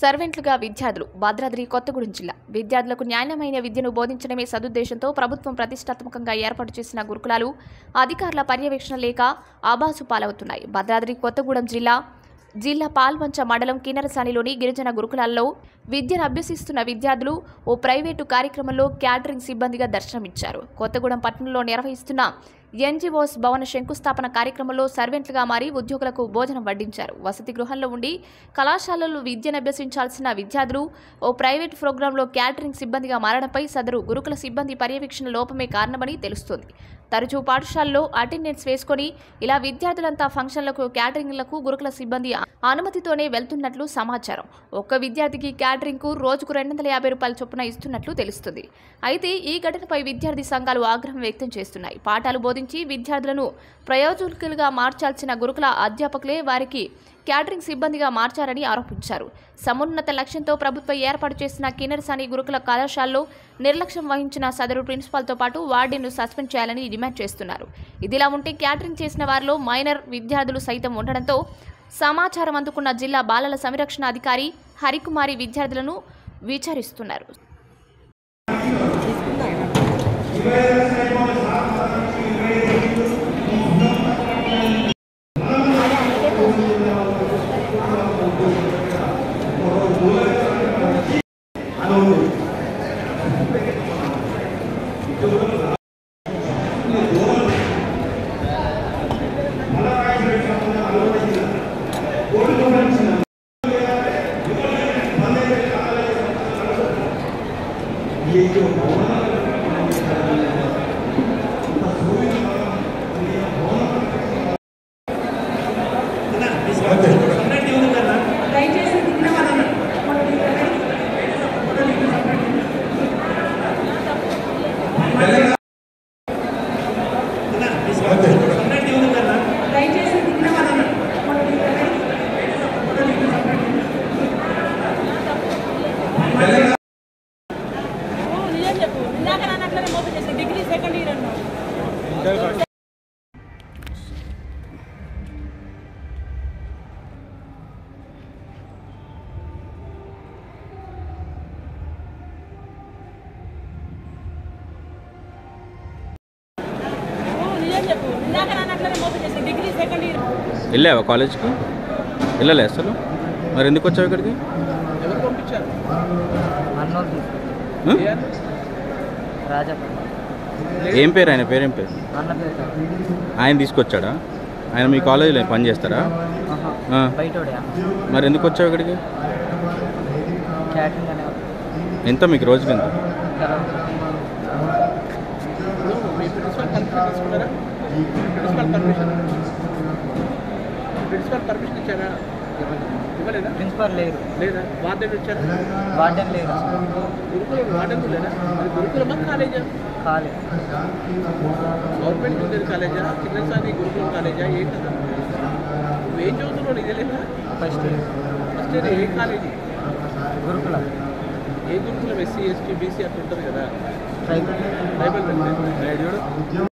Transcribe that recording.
సర్వెంట్లుగా విద్యార్థులు భద్రాద్రి కొత్తగూడెం జిల్లా విద్యార్థులకు న్యాయమైన విద్యను బోధించడమే సదుద్దేశంతో ప్రభుత్వం ప్రతిష్టాత్మకంగా ఏర్పాటు చేసిన గురుకులాలు అధికారుల పర్యవేక్షణ లేక ఆబాసు పాలవుతున్నాయి భద్రాద్రి కొత్తగూడెం జిల్లా జిల్లా పాల్వంచ మండలం కిన్నరసానిలోని గిరిజన గురుకులాల్లో విద్యను అభ్యసిస్తున్న విద్యార్థులు ఓ ప్రైవేటు కార్యక్రమంలో క్యాటరింగ్ సిబ్బందిగా దర్శనమిచ్చారు కొత్తగూడెం పట్టణంలో నిర్వహిస్తున్న ఎన్జీఓస్ భవన శంకుస్థాపన కార్యక్రమంలో సర్వెంట్లుగా మారి ఉద్యోగులకు భోజనం వడ్డించారు వసతి గృహంలో ఉండి కళాశాలల్లో విద్యను అభ్యసించాల్సిన విద్యార్థులు ఓ ప్రైవేట్ ప్రోగ్రాంలో క్యాటరింగ్ సిబ్బందిగా మారడంపై సదరు గురుకుల సిబ్బంది పర్యవేక్షణ లోపమే కారణమని తెలుస్తోంది తరచూ పాఠశాలలో అటెండెన్స్ వేసుకొని ఇలా విద్యార్థులంతా ఫంక్షన్లకు క్యాటరింగ్లకు గురుకుల సిబ్బంది అనుమతితోనే వెళ్తున్నట్లు సమాచారం ఒక్క విద్యార్థికి క్యాటరింగ్కు రోజుకు రెండు వందల యాభై రూపాయల చొప్పున ఇస్తున్నట్లు తెలుస్తుంది అయితే ఈ ఘటనపై విద్యార్థి సంఘాలు ఆగ్రహం వ్యక్తం చేస్తున్నాయి పాఠాలు బోధించి విద్యార్థులను ప్రయోజకులుగా మార్చాల్సిన గురుకుల అధ్యాపకులే వారికి క్యాటరింగ్ సిబ్బందిగా మార్చారని ఆరోపించారు సమున్నత లక్ష్యంతో ప్రభుత్వం ఏర్పాటు చేసిన కిన్నెరసాని గురుకుల కళాశాలలో నిర్లక్ష్యం వహించిన సదరు ప్రిన్సిపాల్తో పాటు వార్డెన్ను సస్పెండ్ చేయాలని డిమాండ్ చేస్తున్నారు ఇదిలా ఉంటే క్యాటరింగ్ చేసిన వారిలో మైనర్ విద్యార్థులు సైతం ఉండడంతో సమాచారం అందుకున్న జిల్లా బాలల సంరక్షణ అధికారి హరికుమారి విద్యార్థులను విచారిస్తున్నారు దయచేసి దిగిన వాళ్ళని దయచేసి దిగిన వాళ్ళని నిజం చెప్పు ఇందాక నన్ను అట్లనే మోసం చేసిన డిగ్రీ సెకండ్ ఇయర్ అన్నావు నిజం చెప్పు ఇందాక నన్ను అట్లనే మోసం చేసిన డిగ్రీ సెకండ్ ఇయర్ వెళ్ళావా కాలేజ్కి వెళ్ళలే అసలు మరి ఎందుకు వచ్చావు ఇక్కడికి అన్నోళ్ళు ఆ? రాజా ఏం పేరు ఆయన పేరేం పేరు అన్న పేరు కాదు. ఆయన తీసుకొచ్చాడా ఆయన మీ కాలేజీలో పని చేస్తారా ఆహా. ఆ. బయటోడే మరి ఎందుకు వచ్చావు ఇక్కడికి క్యాటరింగ్ అనే ఎంత మీకు రోజుకి ఎంత మీ ప్రిన్సిపల్ పర్మిషన్ తీసుకున్నారా ప్రిన్సిపల్ పర్మిషన్ ప్రిన్సిపల్ పర్మిషన్ ఇచ్చారా ఇవ్వలేదా ప్రిన్సిపల్ లేరు లేదా వార్డెన్ ఇచ్చారా వార్డెన్ లేరు గురుకులం వార్డెన్ లేదా అది గురుకులమా కాలేజా ఖాళీ గవర్నమెంట్ జూనియర్ కాలేజా చిన్నసాని గురుకులం కాలేజా ఏ కదా నువ్వేం చదువుతున్నావు నీకు తెలియదా ఫస్ట్ ఇయర్ ఫస్ట్ ఇయర్ ఏ కాలేజీ గురుకుల ఏ గురుకులం ఎస్సీ ఎస్టీ బీసీ అట్లా ఉంటుంది కదా ట్రైబల్ ట్రైబల్